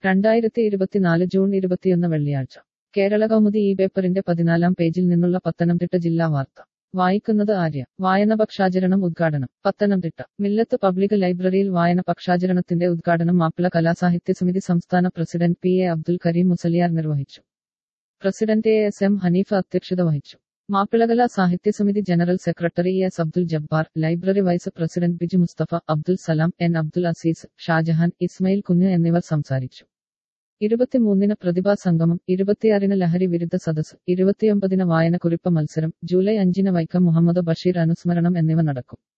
രണ്ടായിരത്തി ഇരുപത്തിനാല് ജൂൺ ഇരുപത്തിയൊന്ന് വെള്ളിയാഴ്ച കേരള കൗമുദി ഈ പേപ്പറിന്റെ പതിനാലാം പേജിൽ നിന്നുള്ള പത്തനംതിട്ട ജില്ലാ വാർത്ത വായിക്കുന്നത് ആര്യ വായന പക്ഷാചരണം ഉദ്ഘാടനം പത്തനംതിട്ട മില്ലത്ത് പബ്ലിക് ലൈബ്രറിയിൽ വായന പക്ഷാചരണത്തിന്റെ ഉദ്ഘാടനം മാപ്പിള കലാസാഹിത്യ സമിതി സംസ്ഥാന president P A Abdul Kareem Musaliyar നിർവഹിച്ചു president A S M Hanifa അധ്യക്ഷത വഹിച്ചു Mappilakala Sahitya Samiti general secretary S Abdul Jabbar library vice president Biju Musthafa Abdul Salam N Abdul Azeez Shajahan Ismail Kunju എന്നിവർ സംസാരിച്ചു ഇരുപത്തിമൂന്നിന് പ്രതിഭാ സംഗമം ഇരുപത്തിയാറിന് ലഹരി വിരുദ്ധ സദസ് ഇരുപത്തിയൊമ്പതിന് വായനക്കുറിപ്പ് മത്സരം ജൂലൈ അഞ്ചിന് വൈക്കം മുഹമ്മദ് ബഷീർ അനുസ്മരണം എന്നിവ നടക്കും